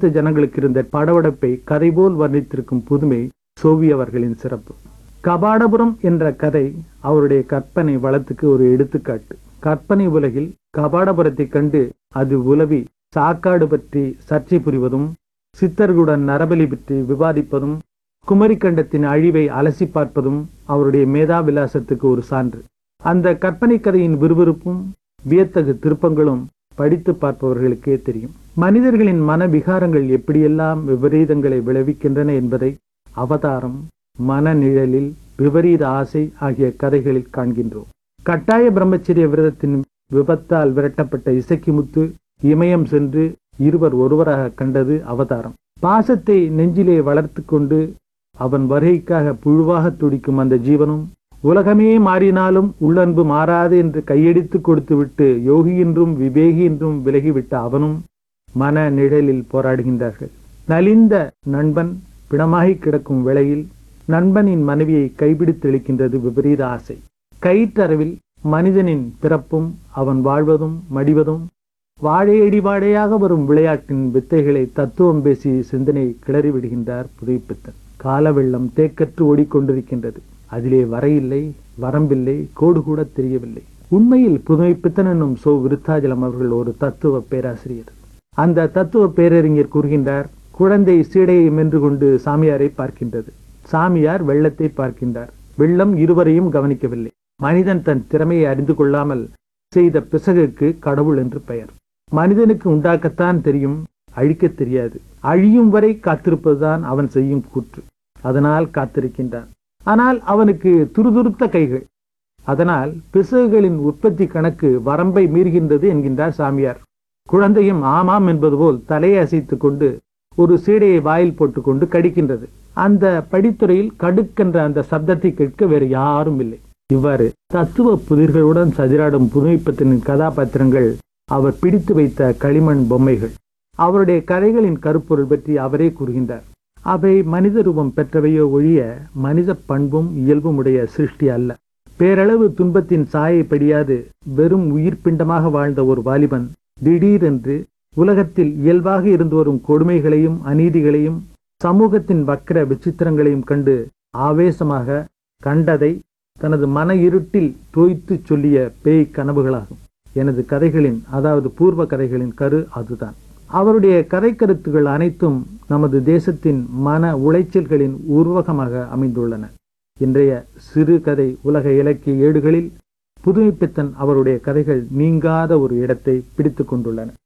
படித்த ஜனங்களுக்கு இருந்த படபடப்பை கதை போல் வர்ணித்திருக்கும் புதுமை சோவி அவர்களின் சிறப்பு கபாடபுரம் என்ற கதை அவருடைய கற்பனை வளத்துக்கு ஒரு எடுத்துக்காட்டு கற்பனை உலகில் கபாடபுரத்தை கண்டு அது உலவி சாக்காடு பற்றி சர்ச்சை புரிவதும் சித்தர்களுடன் நரபலி பற்றி விவாதிப்பதும் குமரிக்கண்டத்தின் அழிவை அலசி பார்ப்பதும் அவருடைய மேதாவிலாசத்துக்கு ஒரு சான்று அந்த கற்பனை கதையின் விறுவிறுப்பும் வியத்தகு திருப்பங்களும் படித்து பார்ப்பவர்களுக்கே தெரியும் மனிதர்களின் மன விகாரங்கள் எப்படியெல்லாம் விபரீதங்களை விளைவிக்கின்றன என்பதை அவதாரம் மனநிழலில் விபரீத ஆசை ஆகிய கதைகளில் காண்கின்றோம் கட்டாய பிரம்மச்சரிய விரதத்தின் விபத்தால் விரட்டப்பட்ட இசக்கிமுத்து இமயம் சென்று இருவர் ஒருவராக கண்டது அவதாரம் பாசத்தை நெஞ்சிலே வளர்த்து கொண்டு அவன் வருகைக்காக புழுவாக துடிக்கும் அந்த ஜீவனும் உலகமே மாறினாலும் உள்ளன்பு மாறாது என்று கையடித்து கொடுத்துவிட்டு யோகி என்றும் விவேகி என்றும் விலகிவிட்ட அவனும் மன நிழலில் போராடுகின்றார்கள் நலிந்த நண்பன் பிணமாகி கிடக்கும் வேளையில் நண்பனின் மனைவியை கைபிடித்து இழுக்கின்றது விபரீத ஆசை கயிற்றளவில் மனிதனின் பிறப்பும் அவன் வாழ்வதும் மடிவதும் வாழையடி வாழையாக வரும் விளையாட்டின் வித்தைகளை தத்துவம் பேசி சிந்தனை கிளறி விடுகின்றார் புதுப்பித்தன் கால வெள்ளம் தேக்கற்று ஓடிக்கொண்டிருக்கின்றது அதிலே வரையில்லை வரம்பில்லை கோடு கூட தெரியவில்லை உண்மையில் புதுமைப்பித்தன் என்னும் சோ விருத்தாஜலம் அவர்கள் ஒரு தத்துவ பேராசிரியர் அந்த தத்துவ பேரறிஞர் கூறுகின்றார் குழந்தை சீடையை மென்று கொண்டு சாமியாரை பார்க்கின்றது சாமியார் வெள்ளத்தை பார்க்கின்றார் வெள்ளம் இருவரையும் கவனிக்கவில்லை மனிதன் தன் திறமையை அறிந்து கொள்ளாமல் செய்த பிசகுக்கு கடவுள் என்று பெயர் மனிதனுக்கு உண்டாக்கத்தான் தெரியும் அழிக்கத் தெரியாது அழியும் வரை காத்திருப்பதுதான் அவன் செய்யும் கூற்று அதனால் காத்திருக்கின்றான் ஆனால் அவனுக்கு துருதுருத்த கைகள் அதனால் பிசகுகளின் உற்பத்தி கணக்கு வரம்பை மீறுகின்றது என்கின்றார் சாமியார் குழந்தையும் ஆமாம் என்பது போல் தலையை அசைத்து கொண்டு ஒரு சீடையை வாயில் போட்டுக்கொண்டு கடிக்கின்றது அந்த படித்துறையில் கடுக்கென்ற அந்த சப்தத்தை கேட்க வேறு யாரும் இல்லை இவ்வாறு தத்துவ புதிர்களுடன் சதிராடும் புதுமைப்பத்தினின் கதாபாத்திரங்கள் அவர் பிடித்து வைத்த களிமண் பொம்மைகள் அவருடைய கதைகளின் கருப்பொருள் பற்றி அவரே கூறுகின்றார் அவை மனித ரூபம் பெற்றவையோ ஒழிய மனித பண்பும் இயல்பும் உடைய சிருஷ்டி அல்ல பேரளவு துன்பத்தின் சாயை படியாது வெறும் உயிர் பிண்டமாக வாழ்ந்த ஒரு வாலிபன் திடீரென்று உலகத்தில் இயல்பாக இருந்து வரும் கொடுமைகளையும் அநீதிகளையும் சமூகத்தின் வக்கர விசித்திரங்களையும் கண்டு ஆவேசமாக கண்டதை தனது மன இருட்டில் தோய்த்து சொல்லிய பேய் கனவுகளாகும் எனது கதைகளின் அதாவது பூர்வ கதைகளின் கரு அதுதான் அவருடைய கதை கருத்துகள் அனைத்தும் நமது தேசத்தின் மன உளைச்சல்களின் உருவகமாக அமைந்துள்ளன இன்றைய சிறு கதை உலக இலக்கிய ஏடுகளில் புதுமைப்பித்தன் அவருடைய கதைகள் நீங்காத ஒரு இடத்தை பிடித்துக் கொண்டுள்ளன